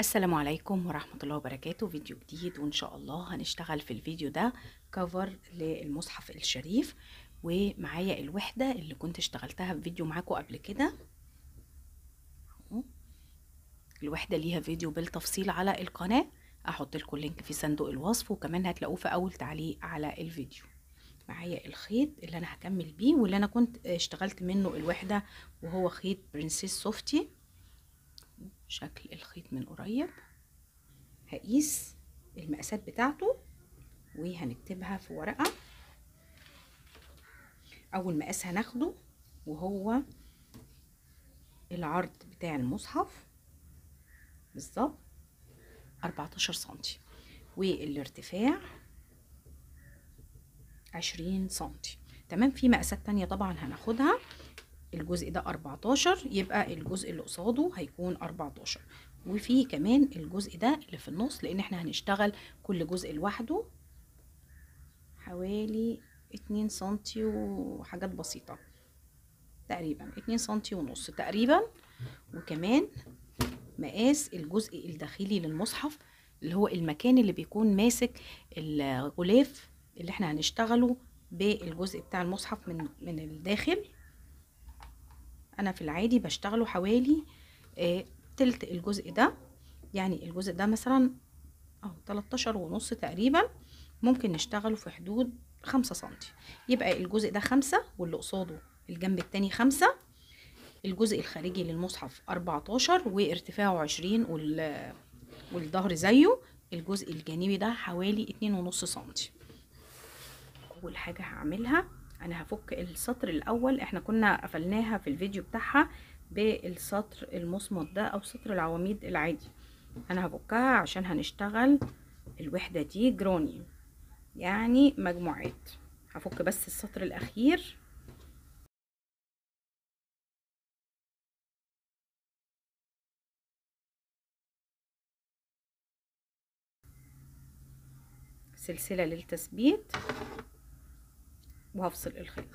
السلام عليكم ورحمة الله وبركاته فيديو جديد وإن شاء الله هنشتغل في الفيديو ده كفر للمصحف الشريف ومعايا الوحدة اللي كنت اشتغلتها في فيديو معاكم قبل كده أهو. الوحدة ليها فيديو بالتفصيل على القناة أحط لكم اللينك في صندوق الوصف وكمان هتلاقوه في أول تعليق على الفيديو معايا الخيط اللي أنا هكمل بيه واللي أنا كنت اشتغلت منه الوحدة وهو خيط برنسيس سوفتي شكل الخيط من قريب هقيس المقاسات بتاعته وهنكتبها في ورقة أول مقاس هناخده وهو العرض بتاع المصحف بالظبط 14 سنتي والارتفاع 20 سنتي تمام في مقاسات تانية طبعا هناخدها الجزء ده 14 يبقى الجزء اللي قصاده هيكون 14 وفي كمان الجزء ده اللي في النص لان احنا هنشتغل كل جزء لوحده حوالي 2 سنتي وحاجات بسيطة تقريبا 2 سنتي ونص تقريبا وكمان مقاس الجزء الداخلي للمصحف اللي هو المكان اللي بيكون ماسك الغلاف اللي احنا هنشتغله بالجزء بتاع المصحف من من الداخل انا في العادي بشتغله حوالي آه تلت الجزء ده يعني الجزء ده مثلا اهو 13 ونص تقريبا ممكن نشتغله في حدود خمسة سنتي يبقى الجزء ده خمسة واللي قصاده الجنب التاني خمسة الجزء الخارجي للمصحف 14 وارتفاعه 20 وال والظهر زيه الجزء الجانبي ده حوالي اتنين ونص سنتي اول حاجة هعملها انا هفك السطر الاول احنا كنا قفلناها في الفيديو بتاعها بالسطر المصمت ده او سطر العواميد العادي انا هفكها عشان هنشتغل الوحدة دي جروني يعني مجموعات هفك بس السطر الاخير سلسلة للتثبيت وهفصل الخيط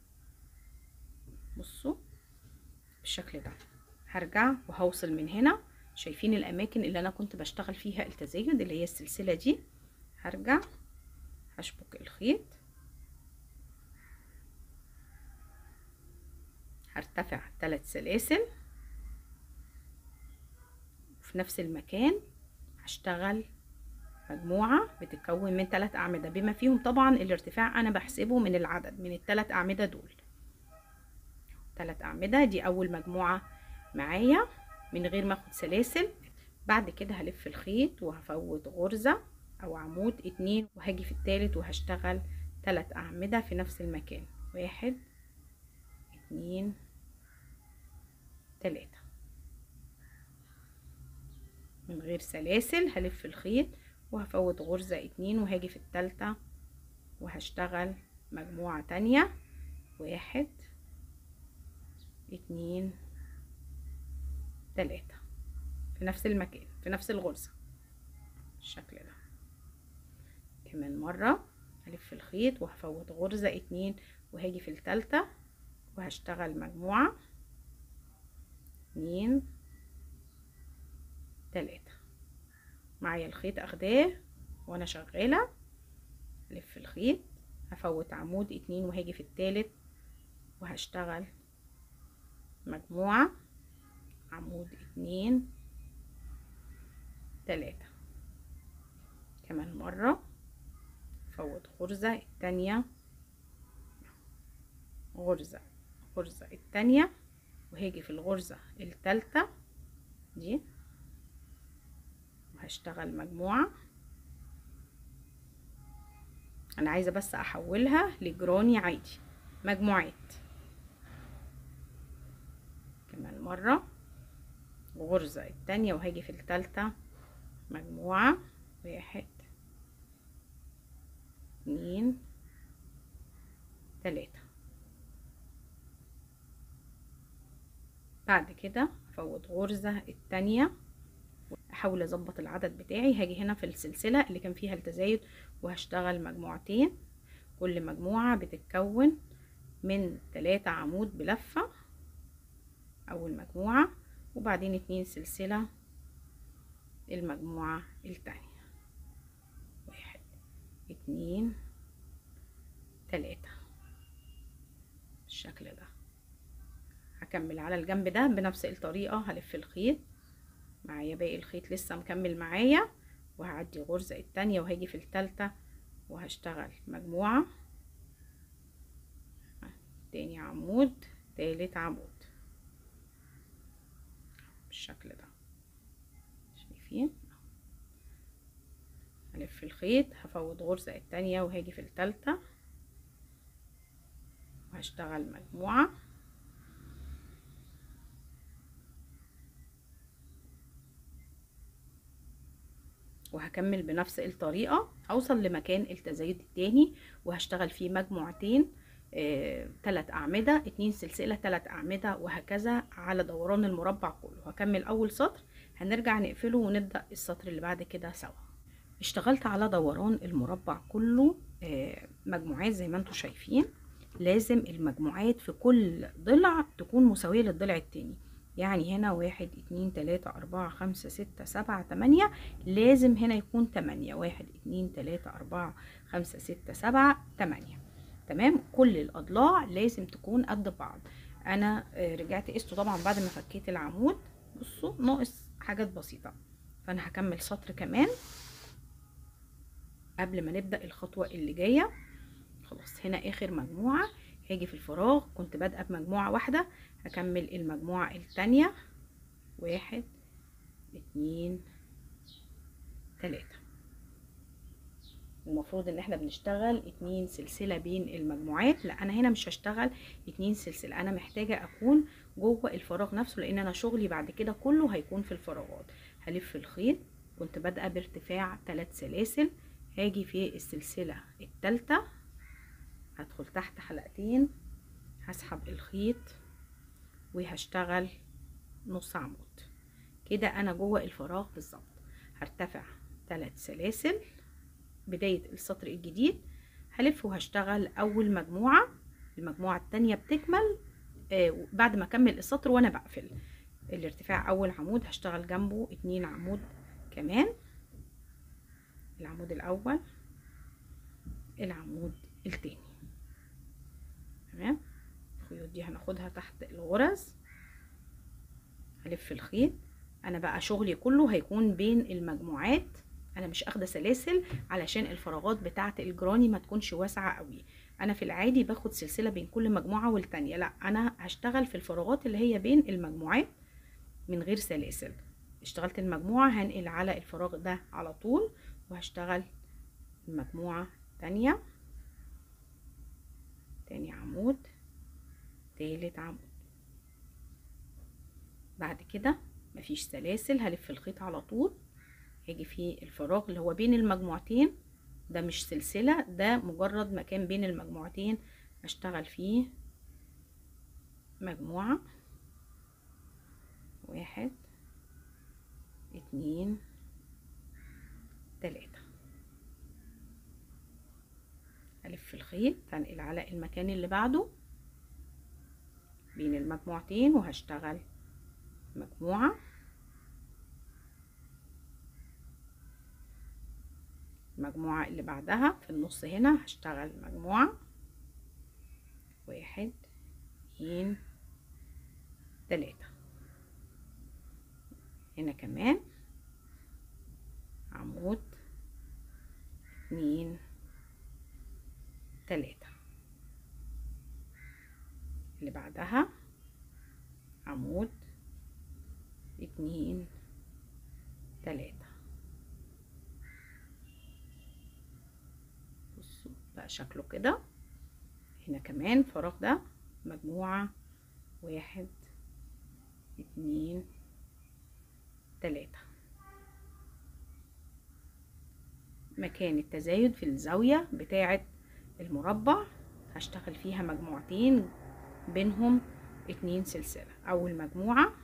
بصوا بالشكل ده هرجع وهوصل من هنا شايفين الاماكن اللي انا كنت بشتغل فيها التزايد اللي هي السلسلة دي هرجع هشبك الخيط هرتفع ثلاث سلاسل وفي نفس المكان هشتغل مجموعة بتتكون من ثلاث أعمدة بما فيهم طبعا الارتفاع أنا بحسبه من العدد من الثلاث أعمدة دول ثلاث أعمدة دي أول مجموعة معايا من غير ما أخد سلاسل بعد كده هلف الخيط وهفوت غرزة أو عمود اتنين وهاجي في التالت وهشتغل ثلاث أعمدة في نفس المكان واحد اتنين تلاتة من غير سلاسل هلف الخيط وهفوت غرزة اتنين وهاجي في التالتة وهشتغل مجموعة تانية واحد اتنين تلاتة في نفس المكان في نفس الغرزة بالشكل ده كمان مرة هلف الخيط وهفوت غرزة اتنين وهاجي في التالتة وهشتغل مجموعة اتنين تلاتة معايا الخيط اخداه وانا شغالة الف الخيط هفوت عمود اتنين وهاجي في التالت وهشتغل مجموعة عمود اتنين تلاتة كمان مرة فوت غرزة التانية غرزة غرزة التانية وهاجي في الغرزة التالتة دي وهشتغل مجموعة انا عايزة بس احولها لجراني عادي مجموعات كمان مرة غرزة التانية وهاجي في التالتة مجموعة واحد اتنين تلاتة بعد كده افوت غرزة التانية احاول اظبط العدد بتاعي هاجي هنا في السلسلة اللي كان فيها التزايد وهشتغل مجموعتين كل مجموعة بتتكون من تلاتة عمود بلفة اول مجموعة وبعدين اتنين سلسلة المجموعة التانية واحد اتنين تلاتة بالشكل ده هكمل على الجنب ده بنفس الطريقة هلف الخيط معايا باقي الخيط لسه مكمل معايا وهعدي غرزة التانية وهاجي في التالتة وهشتغل مجموعة تاني عمود تالت عمود بالشكل ده شايفين هلف الخيط هفوت غرزة التانية وهاجي في التالتة وهشتغل مجموعة وهكمل بنفس الطريقة هوصل لمكان التزايد التاني وهشتغل فيه مجموعتين آه، تلات أعمدة اتنين سلسلة تلات أعمدة وهكذا على دوران المربع كله هكمل أول سطر هنرجع نقفله ونبدأ السطر اللي بعد كده سوا اشتغلت على دوران المربع كله آه، مجموعات زي ما انتم شايفين لازم المجموعات في كل ضلع تكون مساوية للضلع التاني يعني هنا واحد اتنين تلاتة أربعة خمسة ستة سبعة تمانية لازم هنا يكون تمانية واحد اتنين تلاتة أربعة خمسة ستة سبعة تمانية تمام كل الأضلاع لازم تكون قد بعض أنا آه، رجعت قسته طبعا بعد ما فكيت العمود بصوا ناقص حاجات بسيطة فأنا هكمل سطر كمان قبل ما نبدأ الخطوة اللي جاية خلاص هنا آخر مجموعة هاجي في الفراغ كنت بادئة بمجموعة واحدة هكمل المجموعة التانية واحد اتنين تلاتة المفروض ان احنا بنشتغل اتنين سلسلة بين المجموعات لا انا هنا مش هشتغل اتنين سلسلة انا محتاجة اكون جوه الفراغ نفسه لان انا شغلي بعد كده كله هيكون في الفراغات هلف الخيط كنت بادئة بارتفاع تلات سلاسل هاجي في السلسلة التالتة هدخل تحت حلقتين هسحب الخيط وهشتغل نص عمود كده انا جوه الفراغ بالظبط هرتفع ثلاث سلاسل بداية السطر الجديد هلف وهشتغل اول مجموعة المجموعة التانية بتكمل آه بعد ما اكمل السطر وانا بقفل الارتفاع اول عمود هشتغل جنبه اتنين عمود كمان العمود الاول العمود التاني تمام الخيوط دي هناخدها تحت الغرز هلف الخيط انا بقى شغلي كله هيكون بين المجموعات انا مش اخده سلاسل علشان الفراغات بتاعه الجراني ما تكونش واسعه قوي انا في العادي باخد سلسله بين كل مجموعه والتانية لا انا هشتغل في الفراغات اللي هي بين المجموعات من غير سلاسل اشتغلت المجموعه هنقل على الفراغ ده على طول وهشتغل المجموعه تانية تاني عمود تالت عمود بعد كده مفيش سلاسل هلف الخيط على طول هاجي في الفراغ اللي هو بين المجموعتين ده مش سلسلة ده مجرد مكان بين المجموعتين اشتغل فيه مجموعة واحد اتنين تلاتة الف الخيط هنقل على المكان اللي بعده بين المجموعتين وهشتغل مجموعة المجموعة اللي بعدها في النص هنا هشتغل مجموعة واحد اتنين تلاتة هنا كمان عمود اتنين تلاتة اللي بعدها عمود اتنين تلاتة بصوا بقى شكله كده هنا كمان الفراغ ده مجموعة واحد اتنين تلاتة مكان التزايد في الزاوية بتاعة المربع هشتغل فيها مجموعتين بينهم اتنين سلسلة اول مجموعة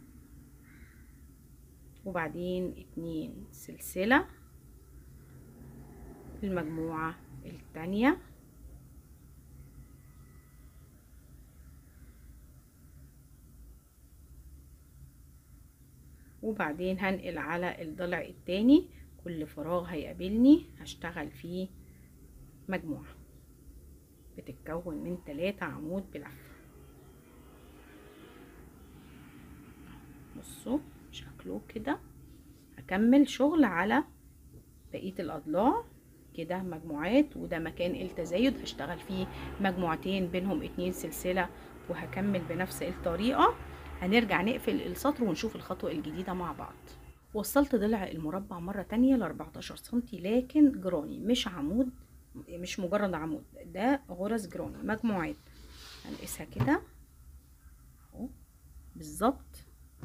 وبعدين اتنين سلسلة المجموعة التانية وبعدين هنقل على الضلع التاني كل فراغ هيقابلني هشتغل فيه مجموعة بتتكون من تلاتة عمود بلفة بصوا شكله كده هكمل شغل على بقية الأضلاع كده مجموعات وده مكان التزايد هشتغل فيه مجموعتين بينهم اتنين سلسلة وهكمل بنفس الطريقة هنرجع نقفل السطر ونشوف الخطوة الجديدة مع بعض وصلت ضلع المربع مرة تانية ل 14 سنتي لكن جراني مش عمود مش مجرد عمود ده غرز جراني مجموعات هنقيسها كده اهو بالظبط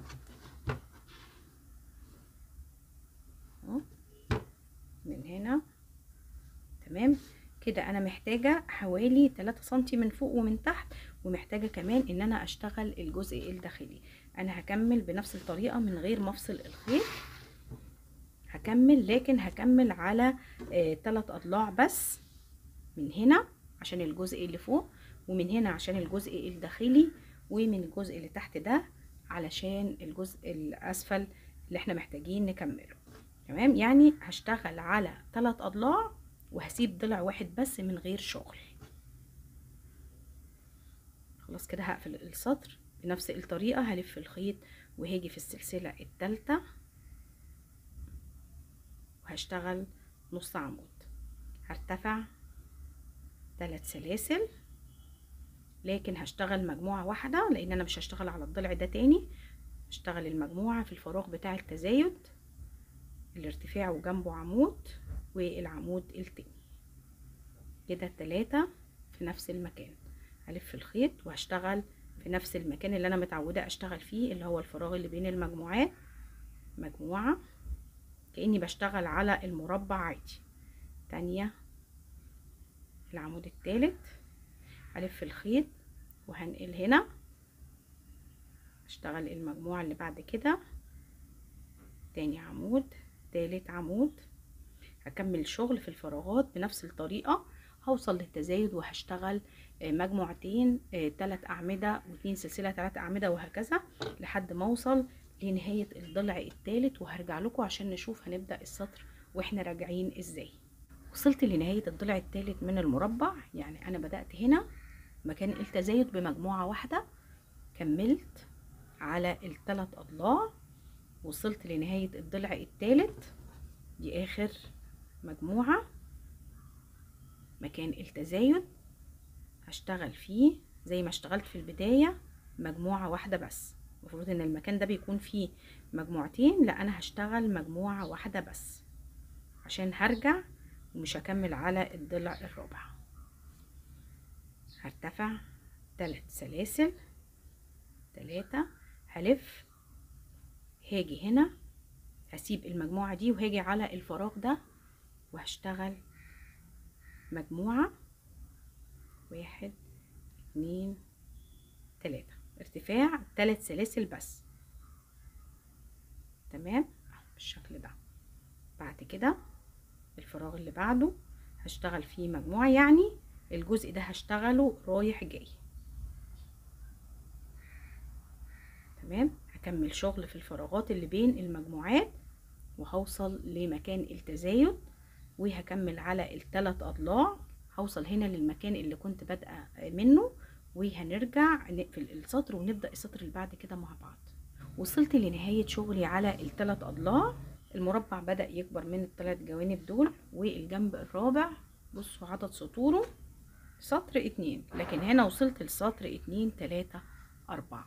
اهو من هنا تمام كده انا محتاجة حوالي 3 سنتي من فوق ومن تحت ومحتاجة كمان ان انا اشتغل الجزء الداخلي انا هكمل بنفس الطريقة من غير ما افصل الخيط هكمل لكن هكمل على آه 3 اضلاع بس من هنا عشان الجزء اللي فوق ومن هنا عشان الجزء الداخلي ومن الجزء اللي تحت ده علشان الجزء الاسفل اللي احنا محتاجين نكمله تمام يعني هشتغل على 3 اضلاع وهسيب ضلع واحد بس من غير شغل خلاص كده هقفل السطر بنفس الطريقة هلف الخيط وهاجي في السلسلة التالتة وهشتغل نص عمود هرتفع ثلاث سلاسل لكن هشتغل مجموعة واحدة لان انا مش هشتغل على الضلع ده تاني هشتغل المجموعة في الفراغ بتاع التزايد الارتفاع وجنبه عمود والعمود التاني كده التلاتة في نفس المكان هلف الخيط وهشتغل في نفس المكان اللي انا متعودة اشتغل فيه اللي هو الفراغ اللي بين المجموعات مجموعة كأني بشتغل على المربع عادي تانية العمود التالت هلف الخيط وهنقل هنا اشتغل المجموعة اللي بعد كده تاني عمود تالت عمود هكمل شغل في الفراغات بنفس الطريقة هوصل للتزايد وهشتغل مجموعتين تلات أعمدة واتنين سلسلة تلات أعمدة وهكذا لحد ما اوصل لنهاية الضلع التالت وهرجع لكم عشان نشوف هنبدأ السطر واحنا راجعين ازاي وصلت لنهاية الضلع التالت من المربع يعني انا بدأت هنا مكان التزايد بمجموعة واحدة كملت على الثلاث اضلاع وصلت لنهاية الضلع التالت دي اخر مجموعة مكان التزايد هشتغل فيه زي ما اشتغلت في البداية مجموعة واحدة بس المفروض ان المكان ده بيكون فيه مجموعتين لا انا هشتغل مجموعة واحدة بس عشان هرجع ومش هكمل على الضلع الرابع هرتفع تلات سلاسل تلاتة هلف هاجي هنا هسيب المجموعة دي وهاجي على الفراغ ده وهشتغل مجموعة واحد اتنين تلاتة ارتفاع تلات سلاسل بس تمام بالشكل ده بعد كده الفراغ اللي بعده هشتغل فيه مجموعة يعني الجزء ده هشتغله رايح جاي تمام هكمل شغل في الفراغات اللي بين المجموعات وهوصل لمكان التزايد وهكمل على الثلاث اضلاع هوصل هنا للمكان اللي كنت بادئه منه وهنرجع نقفل السطر ونبدا السطر اللي بعد كده مع بعض وصلت لنهايه شغلي على الثلاث اضلاع المربع بدا يكبر من الثلاث جوانب دول والجنب الرابع بصوا عدد سطوره سطر اتنين لكن هنا وصلت لسطر اتنين تلاتة اربعة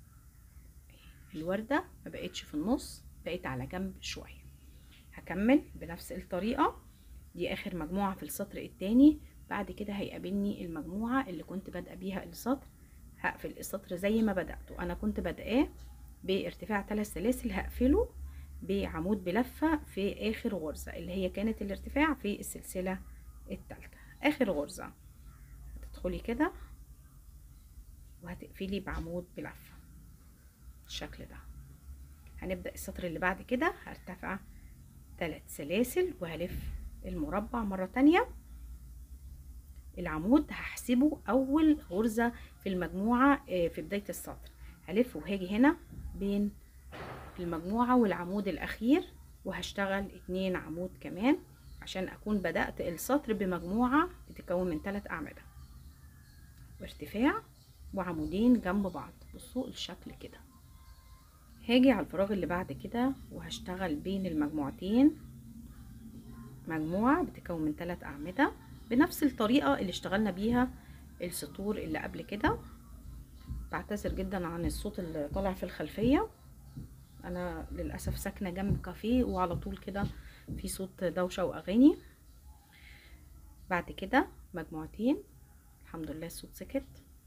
الوردة ما بقتش في النص بقيت على جنب شوية هكمل بنفس الطريقة دي اخر مجموعة في السطر التاني بعد كده هيقابلني المجموعة اللي كنت بادئة بيها السطر هقفل السطر زي ما بدأته انا كنت بادئاه بارتفاع ثلاث سلاسل هقفله بعمود بلفة في اخر غرزة اللي هي كانت الارتفاع في السلسلة التالتة اخر غرزة هتدخلي كده وهتقفلي بعمود بلفة بالشكل ده هنبدأ السطر اللي بعد كده هرتفع ثلاث سلاسل وهلف المربع مرة تانية العمود هحسبه اول غرزة في المجموعة في بداية السطر هلف وهاجي هنا بين المجموعة والعمود الأخير وهشتغل اتنين عمود كمان عشان أكون بدأت السطر بمجموعة بتتكون من تلات أعمدة وارتفاع وعمودين جنب بعض بصوا الشكل كده هاجي على الفراغ اللي بعد كده وهشتغل بين المجموعتين مجموعة بتتكون من تلات أعمدة بنفس الطريقة اللي اشتغلنا بيها السطور اللي قبل كده بعتذر جدا عن الصوت اللي طالع في الخلفية انا للأسف ساكنة جنب كافيه وعلى طول كده في صوت دوشة واغاني بعد كده مجموعتين الحمد لله الصوت سكت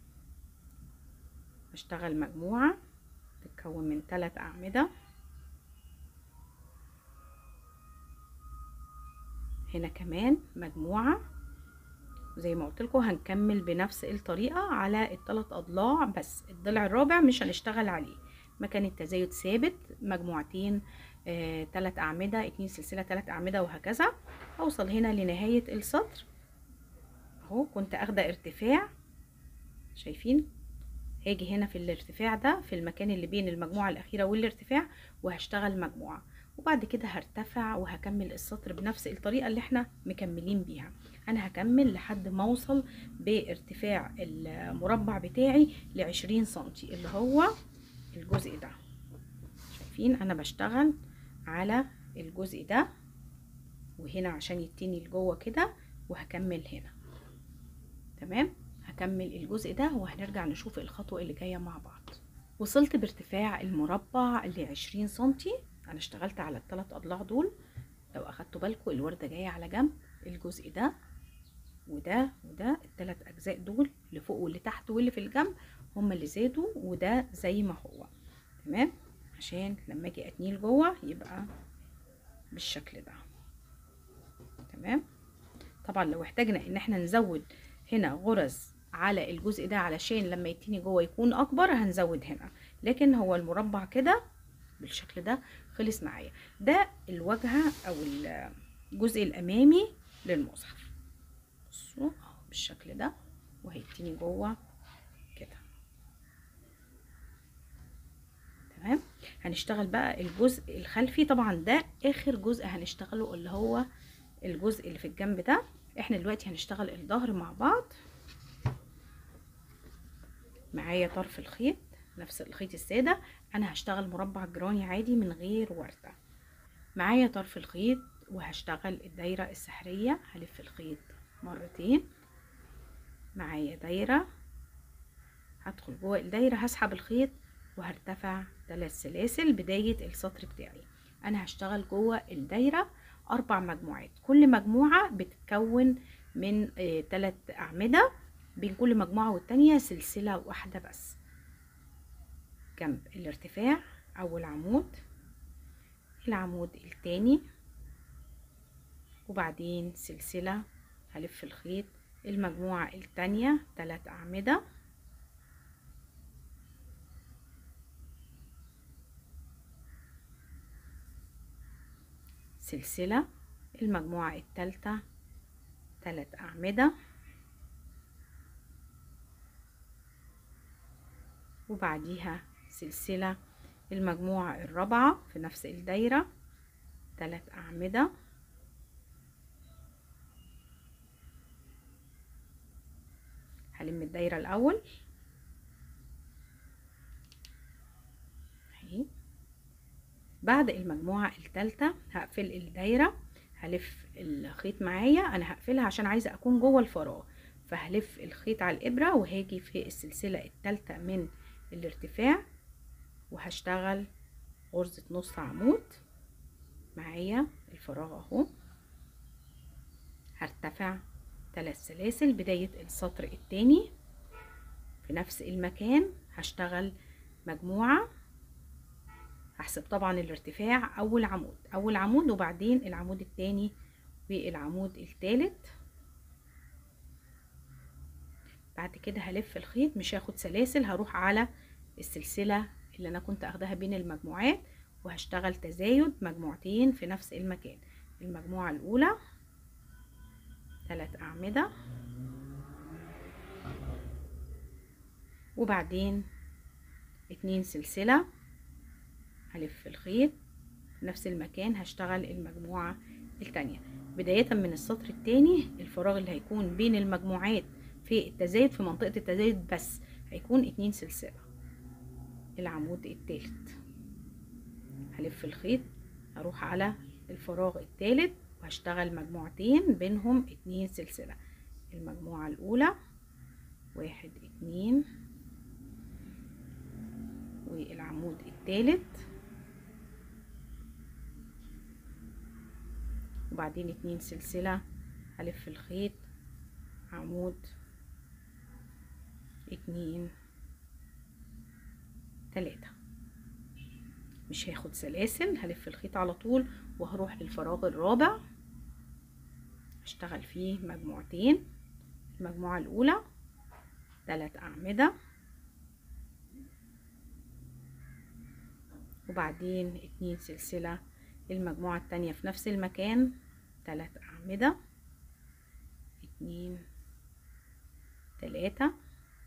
هشتغل مجموعة تتكون من ثلاث أعمدة هنا كمان مجموعة زي ما قلت لكم هنكمل بنفس الطريقة على الثلاث أضلاع بس الضلع الرابع مش هنشتغل عليه مكان التزايد ثابت مجموعتين آه، تلات أعمدة اتنين سلسلة تلات أعمدة وهكذا أوصل هنا لنهاية السطر اهو كنت أخدة ارتفاع شايفين هاجي هنا في الارتفاع ده في المكان اللي بين المجموعة الأخيرة والارتفاع وهشتغل مجموعة وبعد كده هرتفع وهكمل السطر بنفس الطريقة اللي احنا مكملين بيها انا هكمل لحد ما اوصل بارتفاع المربع بتاعي لعشرين سنتي اللي هو الجزء ده شايفين انا بشتغل على الجزء ده وهنا عشان يتني لجوه كده وهكمل هنا تمام هكمل الجزء ده وهنرجع نشوف الخطوة اللي جاية مع بعض وصلت بارتفاع المربع لعشرين سنتي انا اشتغلت على الثلاث اضلاع دول لو اخدتوا بالكم الوردة جاية على جنب الجزء ده وده وده الثلاث اجزاء دول اللي فوق واللي تحت واللي في الجنب هما اللي زادوا وده زي ما هو تمام عشان لما اجي اتنيل جوه يبقى بالشكل ده تمام طبعا لو احتاجنا ان احنا نزود هنا غرز على الجزء ده علشان لما يتني جوه يكون اكبر هنزود هنا لكن هو المربع كده بالشكل ده خلص معايا ده الواجهه او الجزء الامامي للمصحف بصوا اهو بالشكل ده وهيتني جوه كده تمام هنشتغل بقى الجزء الخلفي طبعا ده اخر جزء هنشتغله اللي هو الجزء اللي في الجنب ده احنا دلوقتي هنشتغل الظهر مع بعض معايا طرف الخيط نفس الخيط الساده انا هشتغل مربع جراني عادي من غير ورده معايا طرف الخيط وهشتغل الدايره السحريه هلف الخيط مرتين معايا دايره هدخل جوه الدايره هسحب الخيط وهرتفع ثلاث سلاسل بدايه السطر بتاعي انا هشتغل جوه الدايره اربع مجموعات كل مجموعه بتتكون من ثلاث اعمده بين كل مجموعه والتانيه سلسله واحده بس جنب الارتفاع اول عمود العمود التاني وبعدين سلسله هلف الخيط المجموعه التانيه ثلاث اعمده سلسلة المجموعة التالتة تلات أعمدة وبعديها سلسلة المجموعة الرابعة في نفس الدايرة تلات أعمدة هلم الدايرة الأول اهي بعد المجموعة التالتة هقفل الدايرة هلف الخيط معايا انا هقفلها عشان عايزة اكون جوه الفراغ فهلف الخيط على الابرة وهاجي في السلسلة التالتة من الارتفاع وهشتغل غرزة نص عمود معايا الفراغ اهو هرتفع ثلاث سلاسل بداية السطر التاني في نفس المكان هشتغل مجموعة هحسب طبعا الارتفاع اول عمود اول عمود وبعدين العمود التاني والعمود التالت بعد كده هلف الخيط مش هاخد سلاسل هروح على السلسلة اللي انا كنت اخدها بين المجموعات وهشتغل تزايد مجموعتين في نفس المكان المجموعة الاولى ثلاث اعمدة وبعدين اتنين سلسلة هلف الخيط في نفس المكان هشتغل المجموعة التانية بداية من السطر التاني الفراغ اللي هيكون بين المجموعات في التزايد في منطقة التزايد بس هيكون اتنين سلسلة العمود التالت هلف الخيط هروح على الفراغ التالت وهشتغل مجموعتين بينهم اتنين سلسلة المجموعة الأولى واحد اتنين والعمود التالت وبعدين اتنين سلسلة هلف الخيط عمود اتنين تلاتة مش هاخد سلاسل هلف الخيط على طول وهروح للفراغ الرابع اشتغل فيه مجموعتين المجموعة الأولى تلات أعمدة وبعدين اتنين سلسلة المجموعة التانية في نفس المكان تلات أعمدة اتنين تلاتة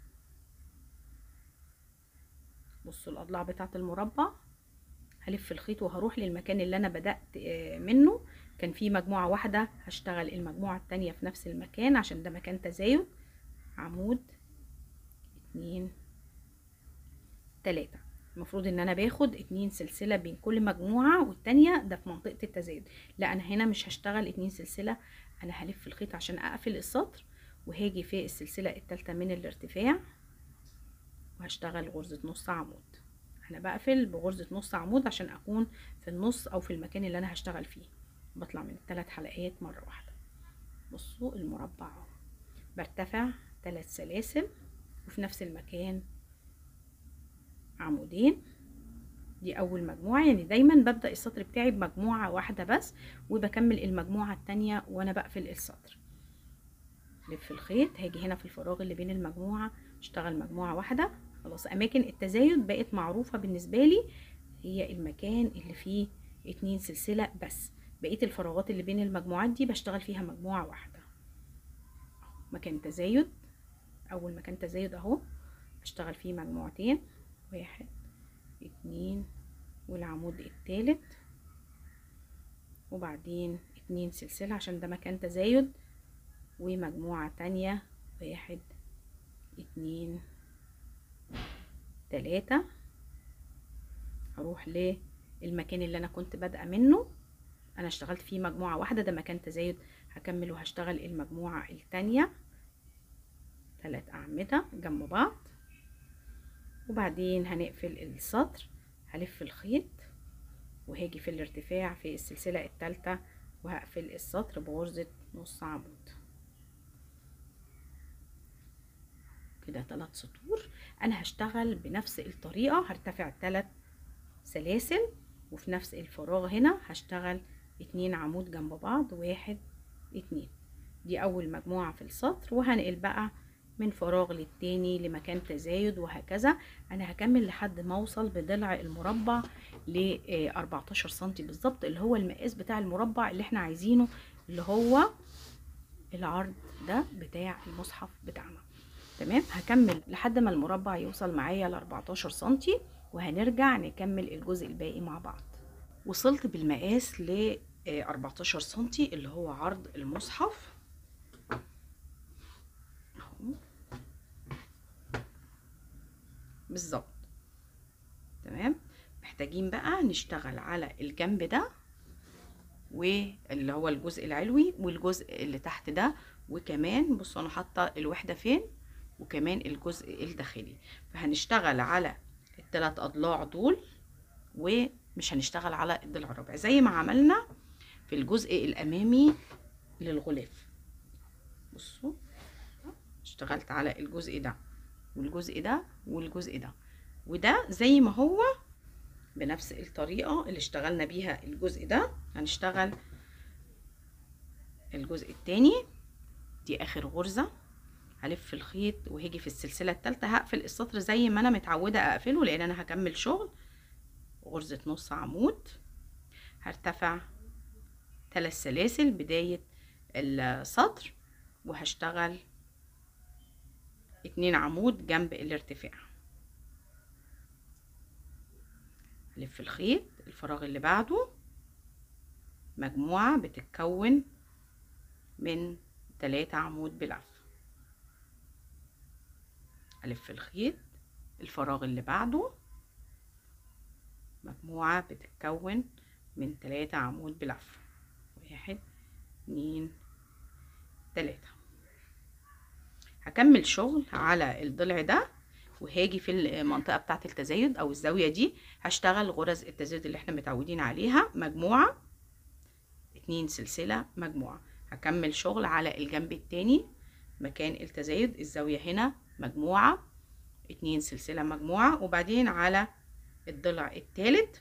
بصوا الأضلاع بتاعة المربع هلف الخيط وهروح للمكان اللي أنا بدأت منه كان في مجموعة واحدة هشتغل المجموعة التانية في نفس المكان عشان ده مكان تزايد عمود اتنين تلاتة المفروض ان انا باخد اتنين سلسلة بين كل مجموعة والتانية ده في منطقة التزايد لا انا هنا مش هشتغل اتنين سلسلة انا هلف الخيط عشان اقفل السطر وهاجي في السلسلة التالتة من الارتفاع وهشتغل غرزة نص عمود انا بقفل بغرزة نص عمود عشان اكون في النص او في المكان اللي انا هشتغل فيه بطلع من الثلاث حلقات مرة واحدة بصوا المربع اهو برتفع ثلاث سلاسل وفي نفس المكان عمودين دي اول مجموعة يعني دايما ببدأ السطر بتاعي بمجموعة واحدة بس وبكمل المجموعة التانية وانا بقفل السطر لف الخيط هاجي هنا في الفراغ اللي بين المجموعة اشتغل مجموعة واحدة خلاص اماكن التزايد بقت معروفة بالنسبة لي هي المكان اللي فيه اتنين سلسلة بس بقية الفراغات اللي بين المجموعات دي بشتغل فيها مجموعة واحدة مكان تزايد اول مكان تزايد اهو بشتغل فيه مجموعتين واحد اتنين والعمود التالت وبعدين اتنين سلسلة عشان ده مكان تزايد ومجموعة تانية واحد اتنين تلاتة هروح للمكان اللي انا كنت بادئه منه انا اشتغلت فيه مجموعة واحدة ده مكان تزايد هكمل وهشتغل المجموعة التانية تلات اعمدة جنب بعض وبعدين هنقفل السطر هلف الخيط وهاجي في الارتفاع في السلسلة التالتة وهقفل السطر بغرزة نص عمود كده تلات سطور انا هشتغل بنفس الطريقة هرتفع تلات سلاسل وفي نفس الفراغ هنا هشتغل اتنين عمود جنب بعض واحد اتنين دي اول مجموعة في السطر وهنقل بقى من فراغ للتاني لمكان تزايد وهكذا انا هكمل لحد ما اوصل بضلع المربع ل 14 سنتي بالظبط اللي هو المقاس بتاع المربع اللي احنا عايزينه اللي هو العرض ده بتاع المصحف بتاعنا تمام هكمل لحد ما المربع يوصل معايا ل 14 سنتي وهنرجع نكمل الجزء الباقي مع بعض وصلت بالمقاس ل 14 سنتي اللي هو عرض المصحف اهو بالظبط تمام محتاجين بقى نشتغل على الجنب ده واللي هو الجزء العلوي والجزء اللي تحت ده وكمان بصوا انا حاطه الوحده فين وكمان الجزء الداخلي فهنشتغل على الثلاث اضلاع دول ومش هنشتغل على الضلع الربع زي ما عملنا في الجزء الامامي للغلاف بصوا اشتغلت على الجزء ده والجزء ده والجزء ده وده زي ما هو بنفس الطريقة اللي اشتغلنا بيها الجزء ده هنشتغل الجزء التاني دي اخر غرزة هلف الخيط وهاجي في السلسلة التالتة هقفل السطر زي ما انا متعودة اقفله لان انا هكمل شغل غرزة نص عمود هرتفع ثلاث سلاسل بداية السطر وهشتغل اتنين عمود جنب الارتفاع الف الخيط الفراغ اللي بعده مجموعة بتتكون من تلاتة عمود بلف الف الخيط الفراغ اللي بعده مجموعة بتتكون من تلاتة عمود بلف واحد اتنين تلاتة هكمل شغل على الضلع ده وهاجي في المنطقة بتاعة التزايد او الزاوية دي هشتغل غرز التزايد اللي احنا متعودين عليها مجموعة اتنين سلسلة مجموعة هكمل شغل على الجنب التاني مكان التزايد الزاوية هنا مجموعة اتنين سلسلة مجموعة وبعدين على الضلع التالت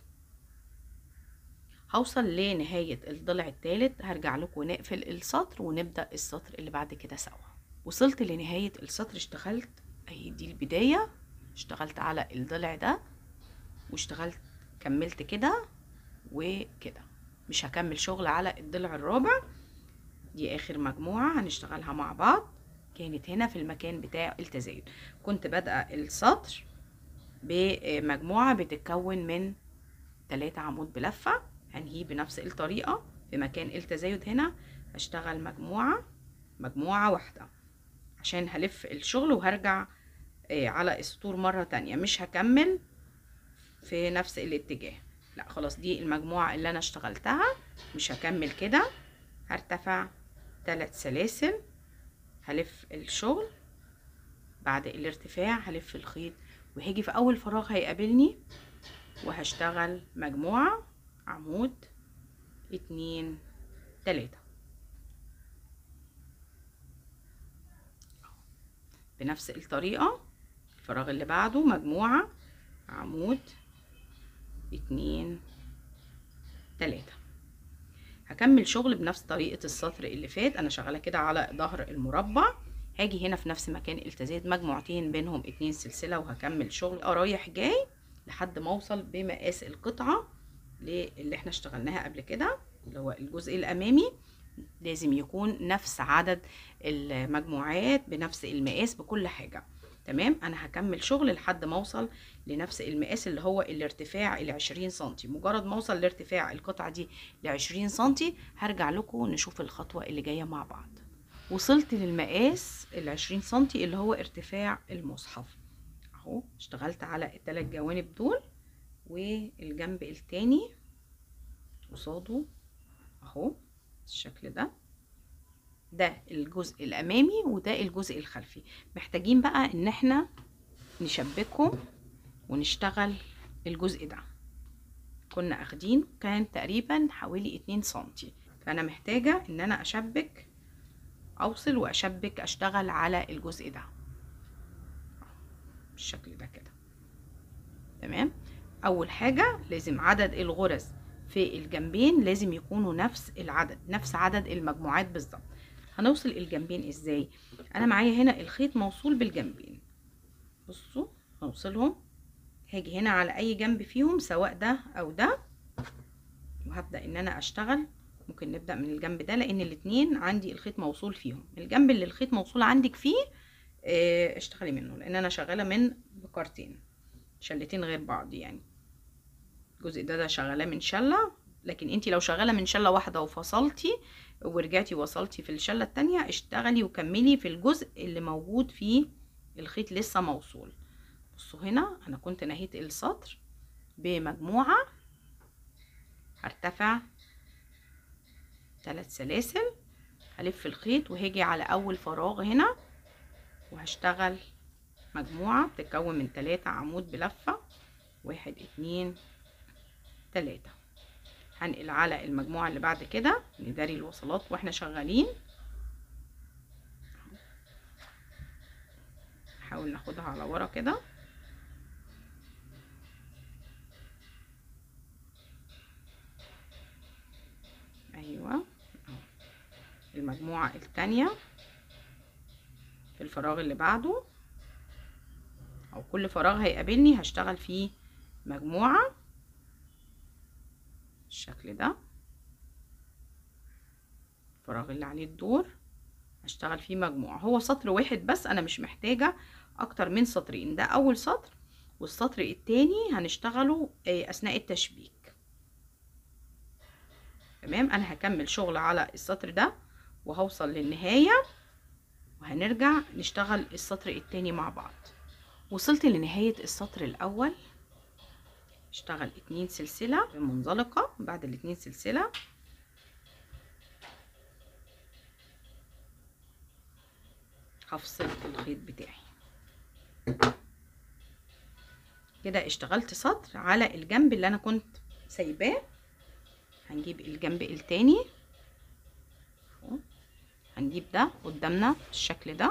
هوصل لنهاية الضلع التالت هرجع لكم ونقفل السطر ونبدأ السطر اللي بعد كده سوا وصلت لنهاية السطر اشتغلت اهي دي البداية اشتغلت على الضلع ده واشتغلت كملت كده وكده مش هكمل شغل على الضلع الرابع دي اخر مجموعة هنشتغلها مع بعض كانت هنا في المكان بتاع التزايد كنت بادئه السطر بمجموعة بتتكون من تلاتة عمود بلفة هنهيه بنفس الطريقة في مكان التزايد هنا هشتغل مجموعة مجموعة واحدة عشان هلف الشغل وهرجع على السطور مرة تانية مش هكمل في نفس الاتجاه لا خلاص دي المجموعة اللي انا اشتغلتها مش هكمل كده هرتفع تلات سلاسل هلف الشغل بعد الارتفاع هلف الخيط وهاجي في اول فراغ هيقابلني وهشتغل مجموعة عمود اتنين تلاتة بنفس الطريقة الفراغ اللي بعده مجموعة عمود اتنين تلاتة هكمل شغل بنفس طريقة السطر اللي فات انا شغالة كده على ظهر المربع هاجي هنا في نفس مكان التزايد مجموعتين بينهم اتنين سلسلة وهكمل شغل رايح جاي لحد ما اوصل بمقاس القطعة اللي احنا اشتغلناها قبل كده اللي هو الجزء الامامي لازم يكون نفس عدد المجموعات بنفس المقاس بكل حاجة تمام انا هكمل شغل لحد ما اوصل لنفس المقاس اللي هو الارتفاع العشرين سنتي مجرد ما اوصل لارتفاع القطعة دي لعشرين سنتي هرجع لكم نشوف الخطوة اللي جاية مع بعض وصلت للمقاس العشرين سنتي اللي هو ارتفاع المصحف اهو اشتغلت على الثلاث جوانب دول والجنب التاني قصاده اهو الشكل ده ده الجزء الامامي وده الجزء الخلفي محتاجين بقى ان احنا نشبكه ونشتغل الجزء ده كنا اخدين كان تقريبا حوالي اتنين سنتي فانا محتاجة ان انا اشبك اوصل واشبك اشتغل على الجزء ده بالشكل ده كده تمام اول حاجة لازم عدد الغرز في الجنبين لازم يكونوا نفس العدد نفس عدد المجموعات بالظبط هنوصل الجنبين ازاي انا معايا هنا الخيط موصول بالجنبين بصوا هوصلهم هاجي هنا على اي جنب فيهم سواء ده او ده وهبدأ ان انا اشتغل ممكن نبدأ من الجنب ده لان الاتنين عندي الخيط موصول فيهم الجنب اللي الخيط موصول عندك فيه اه اشتغلي منه لان انا شغالة من بكارتين شلتين غير بعض يعني الجزء ده ده شغالاه من شلة لكن انتي لو شغالة من شلة واحدة وفصلتي ورجعتي وصلتي في الشلة التانية اشتغلي وكملي في الجزء اللي موجود فيه الخيط لسه موصول بصوا هنا انا كنت نهيت السطر بمجموعة هرتفع ثلاث سلاسل هلف الخيط وهاجي على اول فراغ هنا وهشتغل مجموعة بتتكون من تلاتة عمود بلفة واحد اتنين تلاتة هنقل على المجموعة اللي بعد كده نداري الوصلات واحنا شغالين نحاول ناخدها على ورا كده ايوه المجموعة التانية في الفراغ اللي بعده او كل فراغ هيقابلني هشتغل فيه مجموعة بالشكل ده الفراغ اللي عليه الدور هشتغل فيه مجموعة هو سطر واحد بس انا مش محتاجة اكتر من سطرين ده اول سطر والسطر التاني هنشتغله آه، اثناء التشبيك تمام انا هكمل شغل على السطر ده وهوصل للنهاية وهنرجع نشتغل السطر التاني مع بعض وصلت لنهاية السطر الاول اشتغل اتنين سلسلة منزلقة بعد الاتنين سلسلة هفصل الخيط بتاعي كده اشتغلت سطر على الجنب اللي انا كنت سايباه هنجيب الجنب التاني أهو. هنجيب ده قدامنا بالشكل ده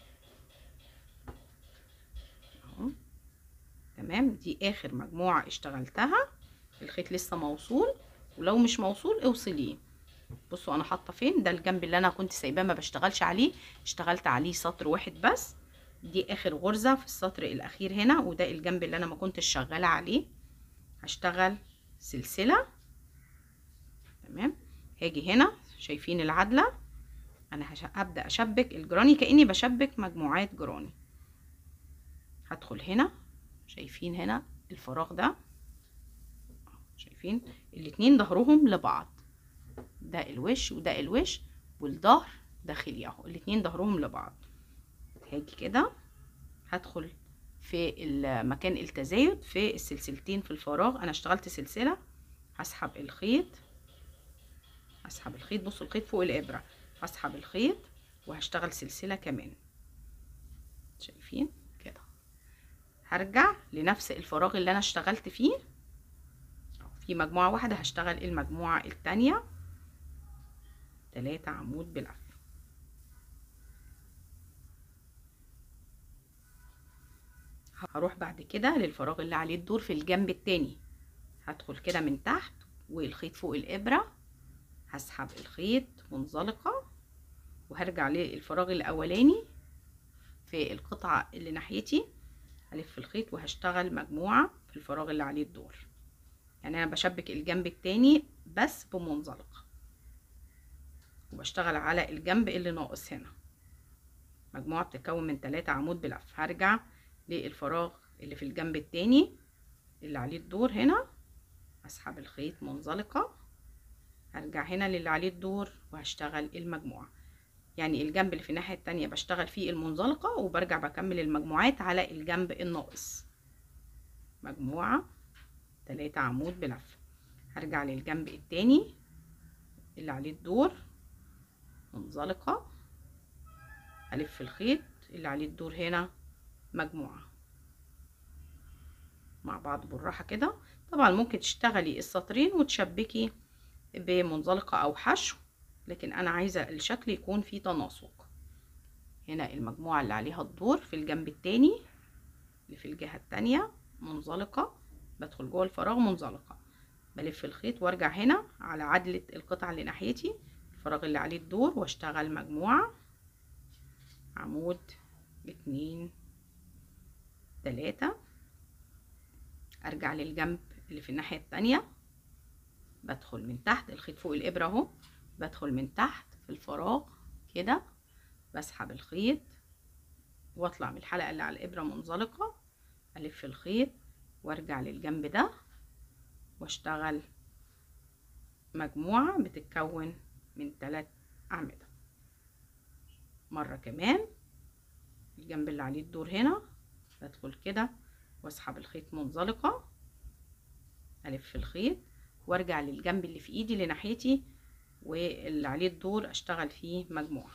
اهو تمام دي اخر مجموعة اشتغلتها الخيط لسه موصول ولو مش موصول اوصليه بصوا انا حاطه فين ده الجنب اللي انا كنت سايباه ما بشتغلش عليه اشتغلت عليه سطر واحد بس دي اخر غرزه في السطر الاخير هنا وده الجنب اللي انا ما كنتش شغاله عليه هشتغل سلسله تمام هاجي هنا شايفين العدله انا هش... هبدا اشبك الجراني كاني بشبك مجموعات جراني هدخل هنا شايفين هنا الفراغ ده شايفين الاتنين ظهرهم لبعض ده الوش وده الوش والظهر داخلي اهو الاتنين ظهرهم لبعض هاجي كده هدخل في المكان التزايد في السلسلتين في الفراغ انا اشتغلت سلسله هسحب الخيط هسحب الخيط بصوا الخيط فوق الابره هسحب الخيط وهشتغل سلسله كمان شايفين كده هرجع لنفس الفراغ اللي انا اشتغلت فيه في مجموعه واحده هشتغل المجموعه التانيه تلاتة عمود بلف هروح بعد كده للفراغ اللي عليه الدور في الجنب التاني هدخل كده من تحت والخيط فوق الابرة هسحب الخيط منزلقة وهرجع للفراغ الاولاني في القطعة اللي ناحيتي هلف الخيط وهشتغل مجموعة في الفراغ اللي عليه الدور يعني انا بشبك الجنب التاني بس بمنزلقة وبشتغل على الجنب اللي ناقص هنا مجموعة بتتكون من تلاتة عمود بلف هرجع للفراغ اللي في الجنب التاني اللي عليه الدور هنا اسحب الخيط منزلقة هرجع هنا للي عليه الدور وهشتغل المجموعة يعني الجنب اللي في الناحية التانية بشتغل فيه المنزلقة وبرجع بكمل المجموعات على الجنب الناقص مجموعة تلاتة عمود بلف هرجع للجنب التاني اللي عليه الدور منزلقة ألف الخيط اللي عليه الدور هنا مجموعة مع بعض بالراحة كده طبعا ممكن تشتغلي السطرين وتشبكي بمنزلقة أو حشو لكن أنا عايزة الشكل يكون فيه تناسق هنا المجموعة اللي عليها الدور في الجنب التاني اللي في الجهة التانية منزلقة بدخل جوه الفراغ منزلقة بلف الخيط وارجع هنا على عدلة القطعة اللي ناحيتي الفراغ اللي عليه الدور واشتغل مجموعة عمود اتنين تلاتة ارجع للجنب اللي في الناحية التانية بدخل من تحت الخيط فوق الابرة اهو بدخل من تحت في الفراغ كده بسحب الخيط واطلع من الحلقة اللي على الابرة منزلقة الف الخيط وارجع للجنب ده واشتغل مجموعة بتتكون من ثلاث أعمدة مرة كمان الجنب اللي عليه الدور هنا بدخل كده واسحب الخيط منزلقة ألف الخيط وارجع للجنب اللي في ايدي اللي ناحيتي واللي عليه الدور اشتغل فيه مجموعة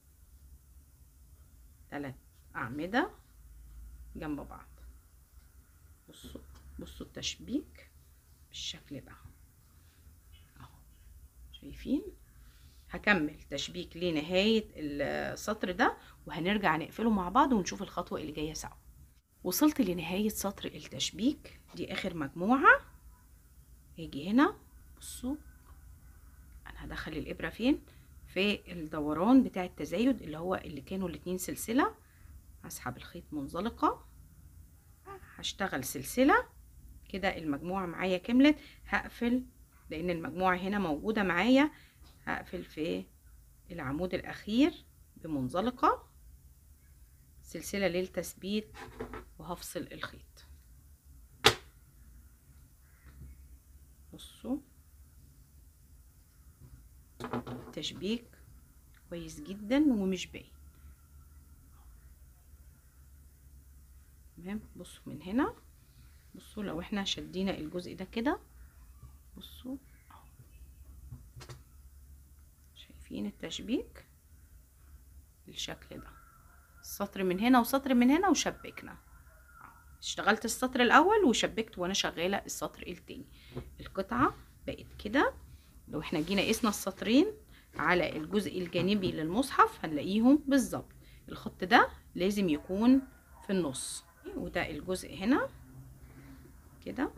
ثلاث أعمدة جنب بعض بصوا بصوا التشبيك بالشكل ده اهو شايفين هكمل تشبيك لنهاية السطر ده وهنرجع نقفله مع بعض ونشوف الخطوة اللي جاية سوا وصلت لنهاية سطر التشبيك دي اخر مجموعة هاجي هنا بصوا انا هدخل الابرة فين في الدوران بتاع التزايد اللي هو اللي كانوا الاتنين سلسلة هسحب الخيط منزلقة هشتغل سلسلة كده المجموعة معايا كملت هقفل لان المجموعة هنا موجودة معايا هقفل في العمود الاخير بمنزلقة سلسلة للتثبيت وهفصل الخيط بصوا تشبيك كويس جدا ومش باين تمام بصوا من هنا بصوا لو احنا شدينا الجزء ده كده بصوا اهو شايفين التشبيك بالشكل ده السطر من هنا وسطر من هنا وشبكنا اشتغلت السطر الاول وشبكت وانا شغاله السطر التاني القطعه بقت كده لو احنا جينا قسنا السطرين على الجزء الجانبي للمصحف هنلاقيهم بالظبط الخط ده لازم يكون في النص وده الجزء هنا كده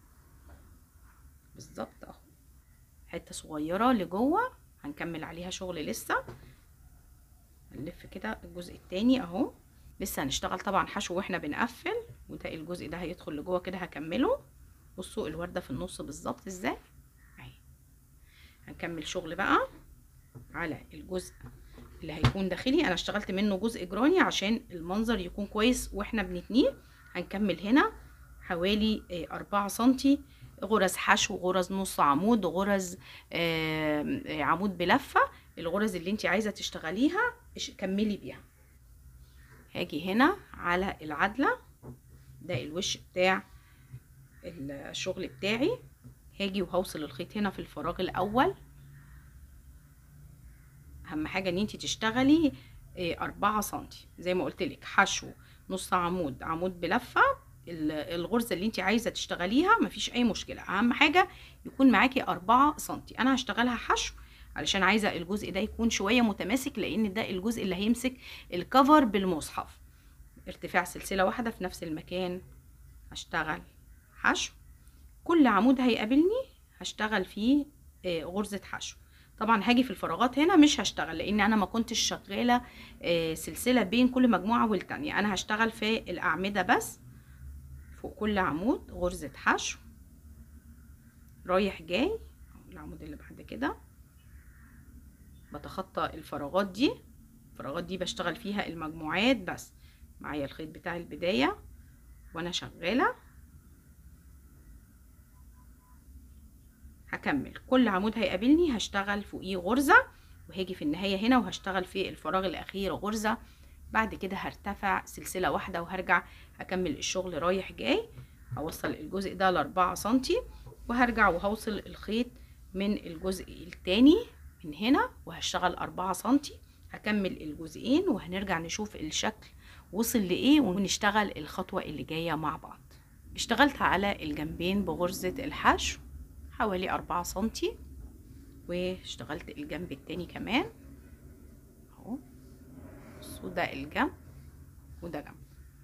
بالظبط اهو حته صغيره لجوه هنكمل عليها شغل لسه هنلف كده الجزء التاني اهو لسه هنشتغل طبعا حشو واحنا بنقفل وده الجزء ده هيدخل لجوه كده هكمله بصوا الورده في النص بالظبط ازاي اهي هنكمل شغل بقى على الجزء اللي هيكون داخلي انا اشتغلت منه جزء جراني عشان المنظر يكون كويس واحنا بنتنيه هنكمل هنا حوالي أربعة سنتي غرز حشو غرز نص عمود غرز عمود بلفة الغرز اللي انت عايزة تشتغليها كملي بيها هاجي هنا على العدلة ده الوش بتاع الشغل بتاعي هاجي وهوصل الخيط هنا في الفراغ الاول اهم حاجه ان انت تشتغلي أربعة سنتي زي ما قلت لك حشو نص عمود عمود بلفه الغرزه اللي انت عايزه تشتغليها مفيش اي مشكله اهم حاجه يكون معاكي أربعة سنتي انا هشتغلها حشو علشان عايزه الجزء ده يكون شويه متماسك لان ده الجزء اللي هيمسك الكفر بالمصحف ارتفاع سلسله واحده في نفس المكان هشتغل حشو كل عمود هيقابلني هشتغل فيه غرزه حشو طبعا هاجي في الفراغات هنا مش هشتغل لان انا ما كنتش شغاله سلسله بين كل مجموعه والتانية انا هشتغل في الاعمده بس فوق كل عمود غرزه حشو رايح جاي العمود اللي بعد كده بتخطى الفراغات دي الفراغات دي بشتغل فيها المجموعات بس معايا الخيط بتاع البدايه وانا شغاله هكمل كل عمود هيقابلني هشتغل فوقيه غرزة وهاجي في النهاية هنا وهشتغل في الفراغ الأخير غرزة بعد كده هرتفع سلسلة واحدة وهرجع هكمل الشغل رايح جاي هوصل الجزء ده لأربعة سنتي وهرجع وهوصل الخيط من الجزء التاني من هنا وهشتغل أربعة سنتي هكمل الجزئين وهنرجع نشوف الشكل وصل لإيه ونشتغل الخطوة اللي جاية مع بعض اشتغلت على الجنبين بغرزة الحشو حوالي أربعة سنتي واشتغلت الجنب التاني كمان اهو بصوا ده الجنب وده جنب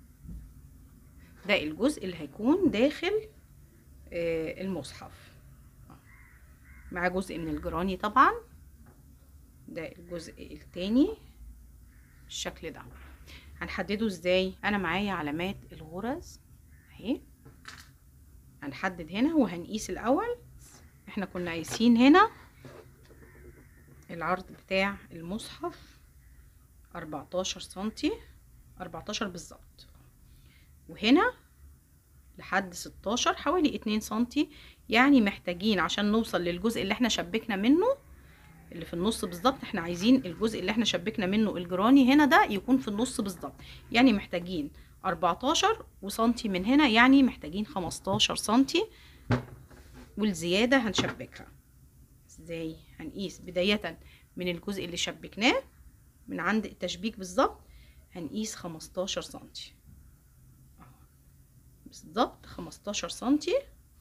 ده الجزء اللي هيكون داخل آه المصحف مع جزء من الجراني طبعا ده الجزء التاني بالشكل ده هنحدده ازاي انا معايا علامات الغرز اهي هنحدد هنا وهنقيس الاول احنا كنا قايسين هنا العرض بتاع المصحف 14 سنتي 14 بالظبط وهنا لحد 16 حوالي 2 سنتي يعني محتاجين عشان نوصل للجزء اللي احنا شبكنا منه اللي في النص بالظبط احنا عايزين الجزء اللي احنا شبكنا منه الجراني هنا ده يكون في النص بالظبط يعني محتاجين 14 وسنتي من هنا يعني محتاجين 15 سنتي والزيادة هنشبكها ازاي هنقيس بداية من الجزء اللي شبكناه من عند التشبيك بالظبط هنقيس 15 سنتي بالظبط 15 سنتي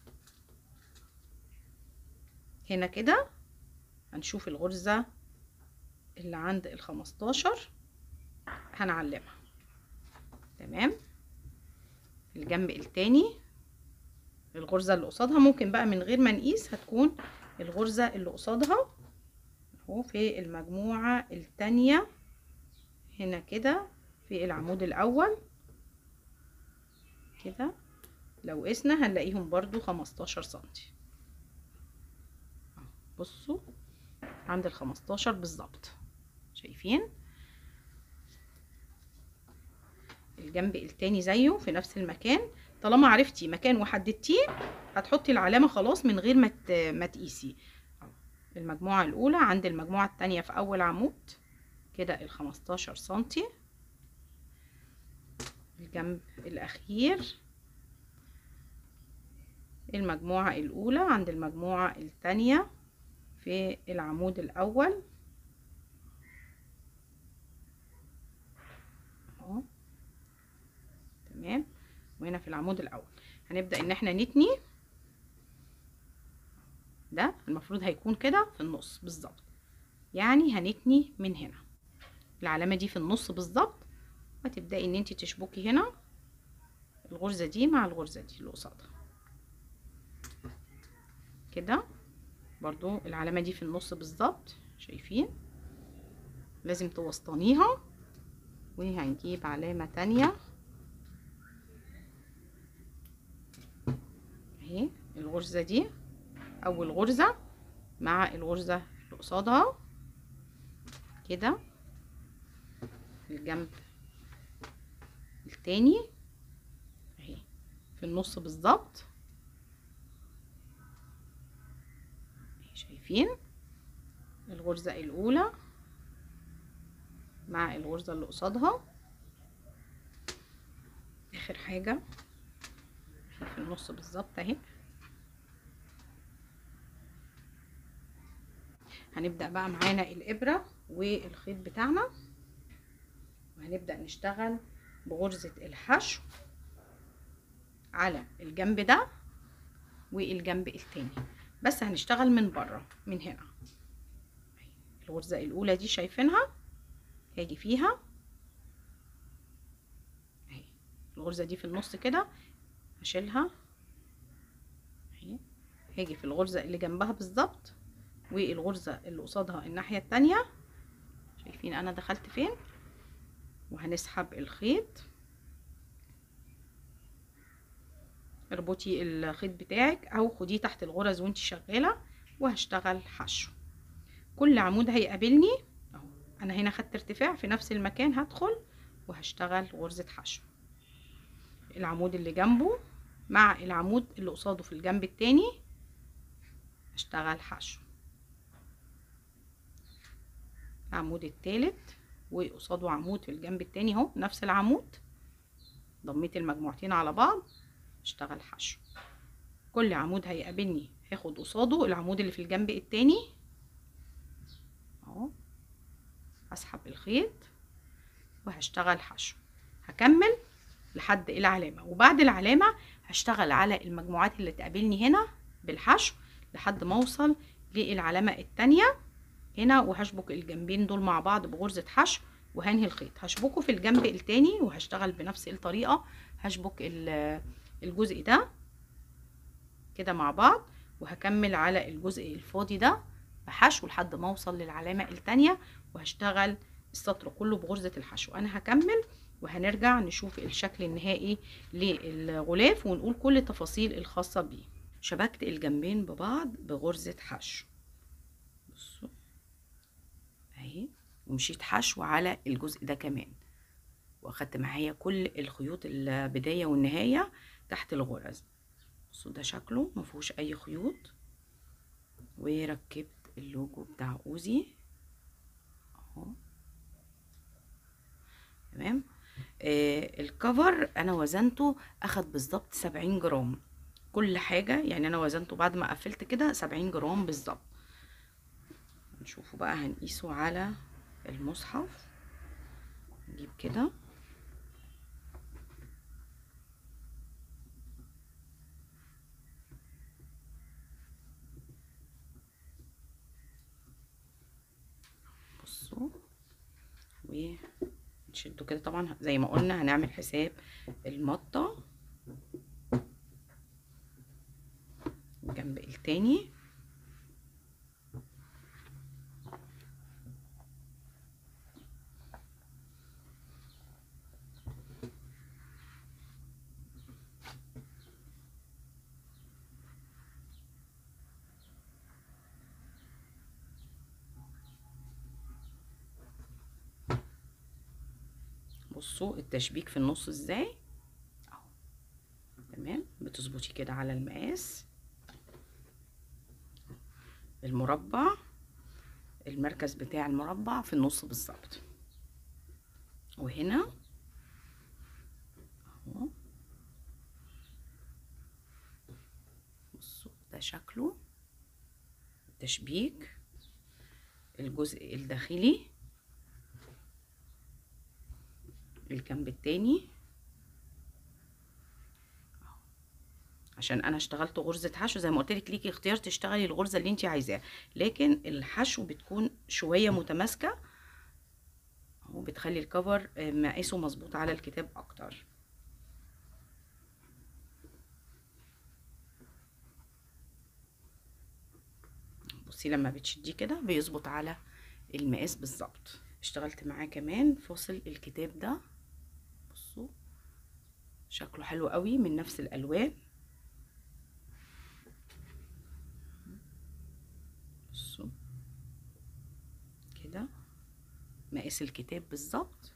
هنا كده هنشوف الغرزة اللي عند ال 15 هنعلمها تمام الجنب التاني الغرزة اللي قصادها ممكن بقى من غير ما نقيس هتكون الغرزة اللي قصادها اهو في المجموعة التانية هنا كده في العمود الاول كده لو قسنا هنلاقيهم برضو خمستاشر سنتي بصوا عند الخمستاشر بالظبط شايفين الجنب التاني زيه في نفس المكان طالما عرفتي مكان وحددتيه هتحطي العلامه خلاص من غير ما ت- ما تقيسي أهو. المجموعه الاولى عند المجموعه التانية في اول عمود كده ال 15 سنتي الجنب الاخير المجموعه الاولى عند المجموعه التانية في العمود الاول اهو تمام وهنا في العمود الاول هنبدا ان احنا نتني ده المفروض هيكون كده في النص بالظبط يعني هنتني من هنا العلامه دي في النص بالظبط وتبداي ان انت تشبكي هنا الغرزه دي مع الغرزه دي اللي قصادها كده برضو العلامه دي في النص بالظبط شايفين لازم توسطنيها وهنجيب علامه تانية اهي الغرزه دي اول غرزه مع الغرزه اللي قصادها كده الجنب التاني اهي في النص بالظبط اهي شايفين الغرزه الاولى مع الغرزه اللي قصادها اخر حاجه في النص بالظبط اهي هنبدأ بقى معانا الإبرة والخيط بتاعنا وهنبدأ نشتغل بغرزة الحشو على الجنب ده والجنب التاني بس هنشتغل من بره من هنا الغرزة الأولى دي شايفينها هاجي فيها اهي الغرزة دي في النص كده هشيلها اهي هاجي في الغرزة اللي جنبها بالظبط والغرزة اللي قصادها الناحية التانية شايفين انا دخلت فين وهنسحب الخيط اربطي الخيط بتاعك او خديه تحت الغرز وانت شغالة وهشتغل حشو كل عمود هيقابلني اهو انا هنا خدت ارتفاع في نفس المكان هدخل وهشتغل غرزة حشو العمود اللي جنبه مع العمود اللي قصاده في الجنب التاني هشتغل حشو العمود التالت وقصاده عمود في الجنب التاني اهو نفس العمود ضميت المجموعتين على بعض اشتغل حشو كل عمود هيقابلني هاخد قصاده العمود اللي في الجنب التاني اهو هسحب الخيط وهشتغل حشو هكمل لحد العلامة وبعد العلامة هشتغل على المجموعات اللي تقابلني هنا بالحشو لحد ما اوصل للعلامة التانية هنا وهشبك الجنبين دول مع بعض بغرزة حشو وهنهي الخيط هشبكه في الجنب التاني وهشتغل بنفس الطريقة هشبك الجزء ده كده مع بعض وهكمل على الجزء الفاضي ده بحشو لحد ما اوصل للعلامة التانية وهشتغل السطر كله بغرزة الحشو انا هكمل وهنرجع نشوف الشكل النهائي للغلاف ونقول كل التفاصيل الخاصة بيه شبكت الجنبين ببعض بغرزة حشو بصوا اهي ومشيت حشو على الجزء ده كمان واخدت معايا كل الخيوط البداية والنهاية تحت الغرز بصوا ده شكله مفيهوش اي خيوط وركبت اللوجو بتاع اوزي اهو تمام آه الكفر انا وزنته اخد بالظبط سبعين جرام كل حاجة يعني انا وزنته بعد ما قفلت كده سبعين جرام بالظبط نشوفه بقى هنقيسه على المصحف نجيب كده بصوا ونشده كده طبعا زي ما قلنا هنعمل حساب المطة الجنب التاني بصوا التشبيك في النص ازاي اهو بتظبطي كده على المقاس المربع المركز بتاع المربع في النص بالظبط وهنا اهو بصوا ده شكله تشبيك الجزء الداخلي الجنب التاني عشان انا اشتغلت غرزه حشو زي ما قلت لك ليكي اختيار تشتغلي الغرزه اللي انت عايزاها لكن الحشو بتكون شويه متماسكه وبتخلي الكفر مقاسه مظبوط على الكتاب اكتر بصي لما بتشديه كده بيظبط على المقاس بالظبط اشتغلت معاه كمان فاصل الكتاب ده بصوا شكله حلو قوي من نفس الالوان بصوا كده مقاس الكتاب بالظبط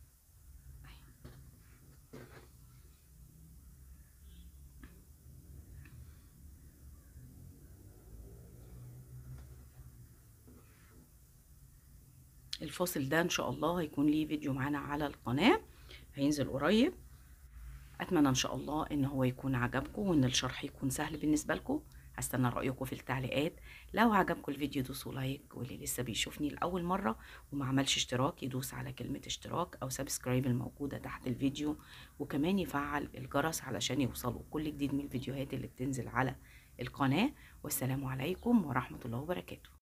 الفاصل ده ان شاء الله هيكون ليه فيديو معانا على القناة هينزل قريب اتمنى ان شاء الله ان هو يكون عجبكم وان الشرح يكون سهل بالنسبة لكم هستنى رأيكم في التعليقات لو عجبكم الفيديو دوسوا لايك واللي لسه بيشوفني لأول مرة وما عملش اشتراك يدوس على كلمة اشتراك أو سبسكرايب الموجودة تحت الفيديو وكمان يفعل الجرس علشان يوصلوا كل جديد من الفيديوهات اللي بتنزل على القناة والسلام عليكم ورحمة الله وبركاته